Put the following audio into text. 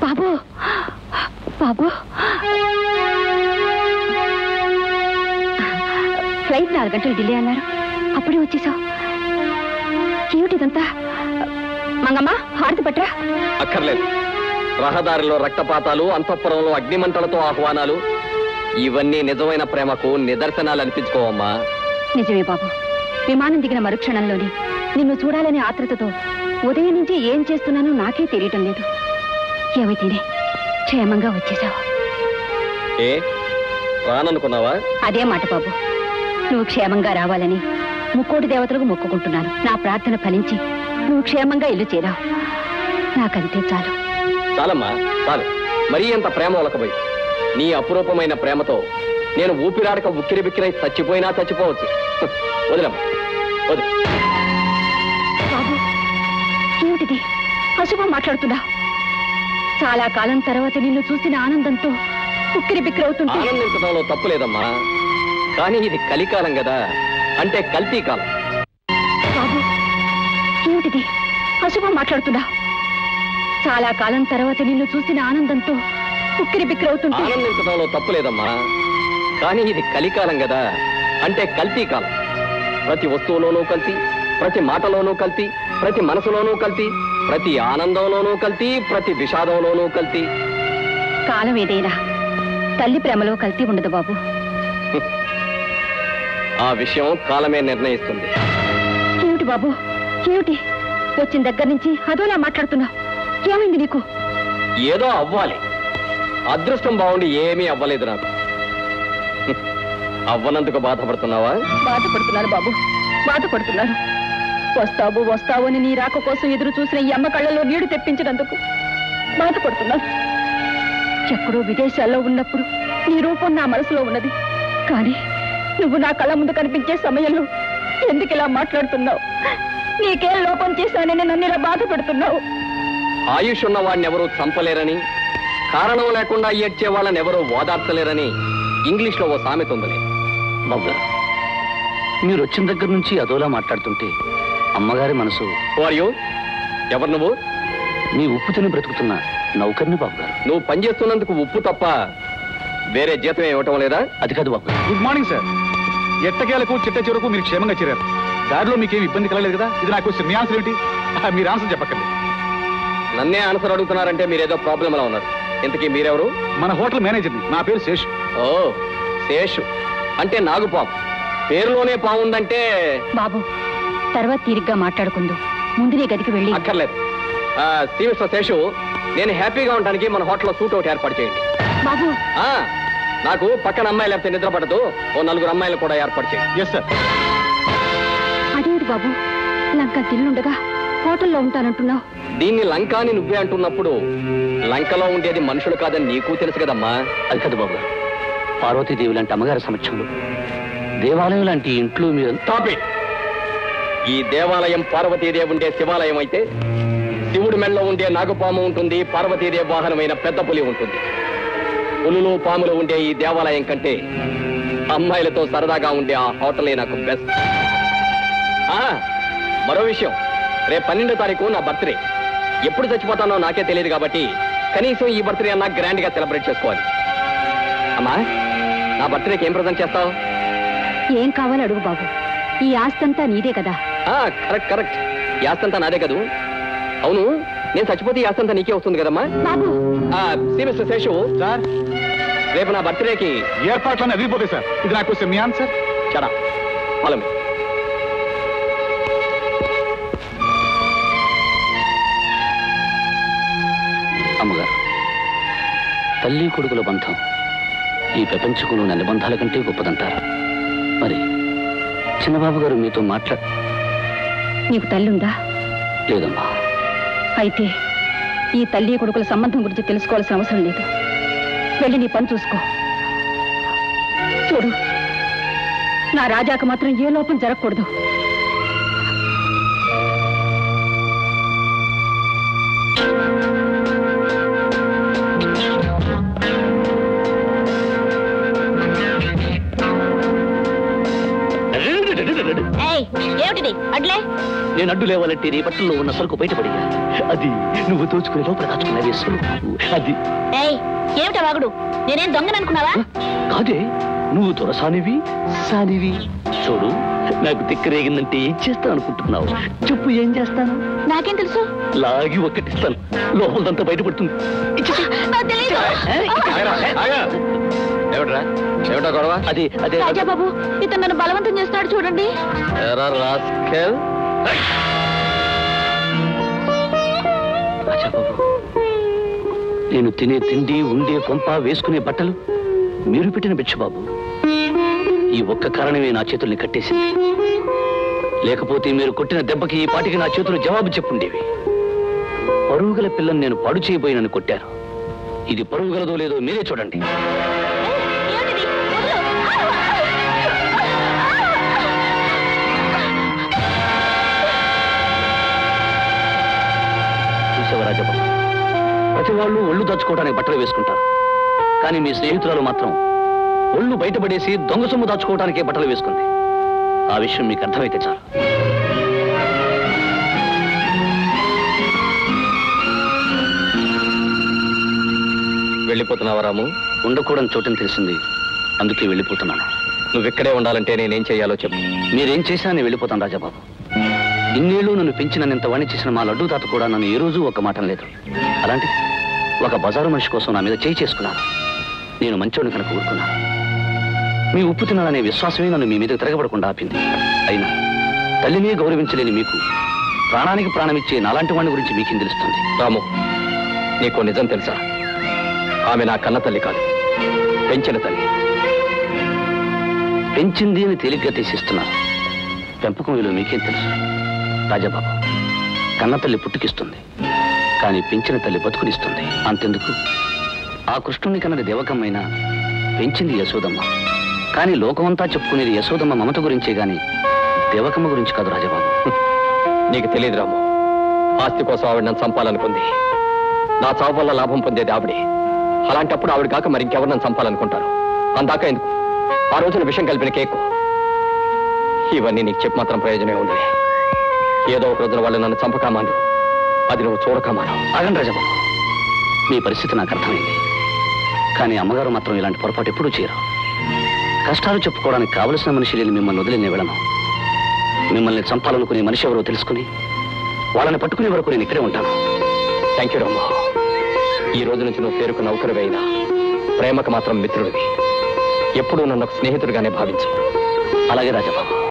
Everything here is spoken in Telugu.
బాబు బాబు ఫ్లైట్ నాలుగు గంటలు డిలే అన్నారు అప్పుడే వచ్చేసావు ఏమిటిదంతా మంగమ్మ హారతి పట్రా అక్కర్లేదు రహదారిలో రక్తపాతాలు అంతఃపురంలో అగ్నిమంటలతో ఆహ్వానాలు ఇవన్నీ నిజమైన ప్రేమకు నిదర్శనాలు అనిపించుకోవమ్మా నిజమే బాబు విమానం దిగిన మరుక్షణంలోని నిన్ను చూడాలనే ఆత్రతతో ఉదయం నుంచి ఏం చేస్తున్నానో నాకే తెలియటం లేదు ఏమైతేనే క్షేమంగా వచ్చేసావు ఏ రాననుకున్నావా అదే మాట బాబు నువ్వు క్షేమంగా రావాలని ముక్కోటి దేవతలకు మొక్కుకుంటున్నాను నా ప్రార్థన ఫలించి నువ్వు క్షేమంగా ఇల్లు చేరావు నాకంతే చాలు చాలమ్మా చాలు మరీ అంత ప్రేమ ఒలకబోయి నీ అపురూపమైన ప్రేమతో నేను ఊపిరాడక ఉక్కిరి బిక్కిరై చచ్చిపోయినా చచ్చిపోవచ్చు హ్, వదిలమ్మా వదిలే బాబు ఏమిటిది అశుభం మాట్లాడుతున్నా చాలా కాలం తర్వాత నిన్ను చూసిన ఆనందంతో ఉక్కిరి బిక్కిరవుతుంటే ఆనందించడంలో తప్పు లేదమ్మా కానీ ఇది కలికాలం కదా అంటే కల్తీ కాలం బాబు ఏమిటిది అశుభం మాట్లాడుతున్నా చాలా కాలం తర్వాత నిన్ను చూసిన ఆనందంతో ఉక్కిరి బిక్కిరవుతుంటే ఆనందించడంలో తప్పు లేదమ్మా కానీ ఇది కలికాలం కదా అంటే కల్తీ కాలం ప్రతి వస్తువులోనూ కల్తీ ప్రతి మాటలోనూ కల్తీ ప్రతి మనసులోనూ కల్తీ ప్రతి ఆనందంలోనూ కల్తీ ప్రతి విషాదంలోనూ కల్తీ కాలం ఏదైనా తల్లి ప్రేమలో కల్తీ ఉండదు బాబు ఆ విషయం కాలమే నిర్ణయిస్తుంది ఏమిటి బాబు ఏమిటి వచ్చిన దగ్గర నుంచి అదోలా మాట్లాడుతున్నావు ఏమైంది నీకు ఏదో అవ్వాలి అదృష్టం బాగుండి ఏమీ అవ్వలేదు నాకు హ్మ్. అవ్వనందుకు బాధపడుతున్నావా బాధపడుతున్నాను బాబు బాధపడుతున్నాను వస్తావు వస్తావు అని నీ రాక కోసం ఎదురు చూసిన ఈ అమ్మ కళ్ళలో నీళ్లు తెప్పించినందుకు బాధపడుతున్నాను ఎక్కడో విదేశాల్లో ఉన్నప్పుడు నీ రూపం నా మనసులో ఉన్నది కానీ నువ్వు నా కళ్ళ ముందు కనిపించే సమయంలో ఎందుకు ఇలా మాట్లాడుతున్నావు నీకేం లోపం చేశానని నన్ను ఇలా బాధపడుతున్నావు ఆయుష్ ఉన్న వాడిని ఎవరూ చంపలేరని కారణం లేకుండా ఏడ్చే వాళ్ళని ఎవరూ ఓదార్చలేరని ఇంగ్లీష్ లో ఓ సామెత ఉందిలే బాబు గారు మీరు వచ్చిన దగ్గర నుంచి అదోలా మాట్లాడుతుంటే అమ్మగారి మనసు యు ఎవరు నువ్వు మీ ఉప్పు తిని బ్రతుకుతున్న నౌకర్ని బాబు గారు నువ్వు పనిచేస్తున్నందుకు ఉప్పు తప్ప వేరే జీతం ఇవ్వటం లేదా అది కాదు బాబు గారు గుడ్ మార్నింగ్ సార్ ఎట్టకేలకు చిట్ట చివరకు మీరు క్షేమంగా చేరారు దారిలో మీకేం ఇబ్బంది కలగలేదు కదా ఇది నాకు క్వశ్చన్ మీ ఆన్సర్ ఏంటి ఆ, మీరు ఆన్సర్ చెప్పకండి నన్నే ఆన్సర్ అడుగుతున్నారంటే మీరేదో ప్రాబ్లం అలా ఉన్నారు ఇంతకీ మీరెవరు మన హోటల్ మేనేజర్ని నా పేరు శేష్ ఓ శేషు అంటే నాగుపాము పేరులోనే పాముందంటే బాబు తర్వాత తీరిగ్గా మాట్లాడుకుందు ముందు నీ గదికి వెళ్ళి అక్కర్లేదు ఆ, శ్రీ మిస్టర్ శేషు నేను హ్యాపీగా ఉండడానికి మన హోటల్లో సూట్ ఒకటి ఏర్పాటు చేయండి బాబు ఆ, నాకు పక్కన అమ్మాయి లేకపోతే నిద్ర పడదు ఓ నలుగురు అమ్మాయిలు కూడా ఏర్పాటు చేయండి ఎస్ సార్ అదేమిటి బాబు లంక దిల్లుండగా హోటల్లో ఉంటానంటున్నావు దీన్ని లంక అని నువ్వే అంటున్నప్పుడు లంకలో ఉండేది మనుషులు కాదని నీకు తెలుసు కదమ్మా అది కాదు బాబు గారు పార్వతీదేవి లాంటి అమ్మగారి సమక్షంలో దేవాలయం లాంటి ఇంట్లో మీరు Stop it. ఈ దేవాలయం పార్వతీదేవి ఉండే శివాలయం అయితే శివుడి మెళ్ళలో ఉండే నాగపాము ఉంటుంది పార్వతీదేవి వాహనమైన పెద్ద పులి ఉంటుంది పులులు పాములు ఉండే ఈ దేవాలయం కంటే అమ్మాయిలతో సరదాగా ఉండే ఆ హోటలే నాకు బెస్ట్ ఆ, మరో విషయం రేపు పన్నెండో తారీఖు నా బర్త్డే ఎప్పుడు చచ్చిపోతానో నాకే తెలియదు కాబట్టి కనీసం ఈ బర్త్డే అన్నా గ్రాండ్ గా సెలబ్రేట్ చేసుకోవాలి అమ్మా నా బర్త్డేకి ఏం ప్రజెంట్ చేస్తావు ఏం కావాలో అడుగు బాబు ఈ ఆస్తంతా నీదే కదా ఆ, కరెక్ట్ కరెక్ట్ యాస్తంతా నాదే కదూ అవును నేను చచ్చిపోతే ఈ యాస్తంతా నీకే వస్తుంది కదమ్మా బాబు ఆ, సి మిస్టర్ శేషు సార్ రేపు నా బర్త్డేకి ఏర్పాట్లన్నీ అదిరిపోతాయి సార్ ఇది నాకు క్వశ్చన్ మీ ఆన్సర్ చడా పొలం అమ్మగారు తల్లి కొడుకుల బంధం ఈ ప్రపంచంలోని అన్ని బంధాల కంటే గొప్పదంటారు మరి చిన్నబాబు గారు మీతో మాట్లా నీకు తల్లుందా లేదమ్మా అయితే ఈ తల్లి కొడుకుల సంబంధం గురించి తెలుసుకోవాల్సిన అవసరం లేదు వెళ్ళి నీ పని చూసుకో చూడు నా రాజాకు మాత్రం ఏ లోపం జరగకూడదు ఏమిటిది అడ్లే నేను అడ్డు లేవాలంటే నీ బట్టల్లో ఉన్న సరుకు బయటపడి అది నువ్వు దోచుకునే లోపల దాచుకున్న వేసు అది ఏయ్ ఏమిటా వాగుడు నేనేం దొంగననుకున్నావా కాదే నువ్వు దొరసానివి సానివి చూడు నాకు తిక్కరేగిందంటే ఏం చేస్తాను అనుకుంటున్నావు చెప్పు ఏం చేస్తాను నాకేం తెలుసు లాగి ఒక్కటిస్తాను లోపలదంతా బయటపడుతుంది ఇచ్చేసేయ్. నాకు తెలీదు. ఏమిట్రా ఏమిటా గొడవ అదే అదే రాజాబాబు ఇతను నన్ను బలవంతం చేస్తున్నాడు చూడండి ఎరా రాస్కెల్ రాజాబాబు నేను తినే తిండి ఉండే కొంప వేసుకునే బట్టలు మీరు పెట్టిన భిక్ష బాబు ఈ ఒక్క కారణమే నా చేతుల్ని కట్టేసింది లేకపోతే మీరు కొట్టిన దెబ్బకి ఈ పాటికి నా చేతులు జవాబు చెప్పుండేవి పరుగుగల పిల్లని నేను పాడు చేయబోయినని కొట్టారు ఇది పరుగుగలదో లేదో మీరే చూడండి ఏమిటిది? వదలు. చూసావా రాజబాబు ప్రతి వాళ్ళు ఒళ్ళు దాచుకోవడానికి బట్టలు వేసుకుంటారు కానీ మీ స్నేహితురాలు మాత్రం ఒళ్ళు బయటపడేసి దొంగ సొమ్ము దాచుకోవడానికే బట్టలు వేసుకుంది ఆ విషయం మీకు అర్థమైతే చాలు వెళ్ళిపోతున్నావా రాము ఉండకూడని చోటని తెలిసింది అందుకే వెళ్ళిపోతున్నాను నువ్వు ఇక్కడే ఉండాలంటే నేనేం చేయాలో చెప్పు మీరేం చేసినా నేను వెళ్ళిపోతాను రాజాబాబు ఇన్నేళ్ళు నన్ను పెంచినంత వాణి చేసిన మా లడ్డూ తాత కూడా నన్ను ఏ రోజు ఒక మాట లేదు అలాంటి ఒక బజారు మనిషి కోసం నా మీద చేయి చేసుకున్నాను నేను మంచోడిని కనుక ఊరుకున్నాను మీ ఉప్పు తినాలనే విశ్వాసమే నన్ను మీ మీద తిరగబడకుండా ఆపింది అయినా తల్లినే గౌరవించలేని మీకు ప్రాణానికి ప్రాణమిచ్చే నాలాంటి వాడిని గురించి మీకేం తెలుస్తుంది రాము నీకు నిజం తెలుసా ఆమె నా కన్న తల్లి కాదు పెంచిన తల్లి పెంచింది అని తేలిగ్గా తీసిస్తున్నారు పెంపకం విలువ మీకేం తెలుసు రాజాబాబు కన్న తల్లి పుట్టుకిస్తుంది కానీ పెంచిన తల్లి బతుకునిస్తుంది అంతెందుకు ఆ కృష్ణుని కన్నది దేవకమ్మైనా పెంచింది యశోదమ్మ కానీ లోకమంతా చెప్పుకునేది యశోదమ్మ మమత గురించే గాని దేవకమ్మ గురించి కాదు రాజాబాబు నీకు తెలియదు రాము ఆస్తి కోసం ఆవిడ నన్ను చంపాలనుకుంది నా చావు వల్ల లాభం పొందేది ఆవిడే అలాంటప్పుడు ఆవిడ కాక మరి ఇంకెవరు నన్ను చంపాలనుకుంటారు అందాక ఎందుకు ఆ రోజున విషయం కలిపిన కేకు ఇవన్నీ నీకు చెప్పి మాత్రం ప్రయోజనమే ఉంది ఏదో ఒక రోజున వాళ్ళు నన్ను చంపకామాను అది నువ్వు చూడకమాను ఆగండి రాజాబాబు మీ పరిస్థితి నాకు అర్థమైంది కానీ అమ్మగారు మాత్రం ఇలాంటి పొరపాటు ఎప్పుడూ చేయరు కష్టాలు చెప్పుకోవడానికి కావలసిన మనిషి లేని మిమ్మల్ని వదిలి నేను వెళ్ళను మిమ్మల్ని చంపాలనుకునే మనిషి ఎవరో తెలుసుకుని వాళ్ళని పట్టుకునే వరకు నేను ఇక్కడే ఉంటాను థ్యాంక్ యూ రాము ఈ రోజు నుంచి నువ్వు పేరుకు నౌకరు అయినా ప్రేమకు మాత్రం మిత్రుడివి ఎప్పుడూ నన్ను ఒక స్నేహితుడిగానే భావించు అలాగే రాజాబాబు